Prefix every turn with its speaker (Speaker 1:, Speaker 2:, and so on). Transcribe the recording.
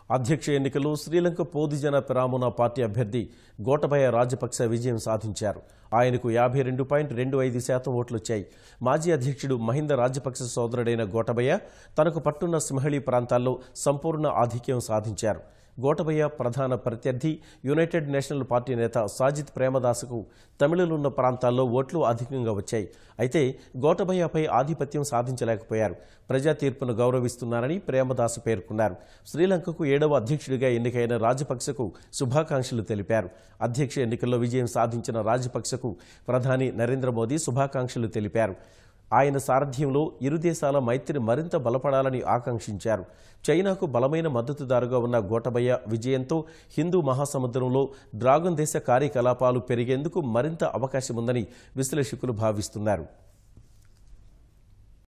Speaker 1: అధ్యక్ష ఎన్నికల్లో శ్రీలంక పోదిజన పిరామున పార్టీ అభ్యర్థి గోటబయ రాజపక్స విజయం సాధించారు ఆయనకు యాభై రెండు పాయింట్ రెండు ఐదు శాతం ఓట్లొచ్చాయి మాజీ అధ్యక్షుడు మహింద రాజపక్స సోదరుడైన గోటబయ తనకు పట్టున్న సింహళి ప్రాంతాల్లో సంపూర్ణ ఆధిక్యం సాధించారు గోటబయ్య ప్రధాన ప్రత్యర్థి యునైటెడ్ నేషనల్ పార్టీ నేత సాజిద్ ప్రేమదాసకు తమిళులున్న ప్రాంతాల్లో ఓట్లు అధికంగా వచ్చాయి అయితే గోటబయ్యపై ఆధిపత్యం సాధించలేకపోయారు ప్రజా తీర్పును గౌరవిస్తున్నారని ప్రేమదాస్ పేర్కొన్నారు శ్రీలంకకు ఏడవ అధ్యక్షుడిగా ఎన్నికైన రాజపక్సకు శుభాకాంక్షలు తెలిపారు అధ్యక్ష ఎన్నికల్లో విజయం సాధించిన రాజపక్సకు ప్రధాని నరేంద్ర మోదీ శుభాకాంక్షలు తెలిపారు ఆయన సారథ్యంలో ఇరు దేశాల మైత్రి మరింత బలపడాలని ఆకాంక్షించారు చైనాకు బలమైన మద్దతుదారుగా ఉన్న గోటబయ్య విజయంతో హిందూ మహాసముద్రంలో డ్రాగన్ దేశ కార్యకలాపాలు పెరిగేందుకు మరింత అవకాశముందని విశ్లేషకులు భావిస్తున్నారు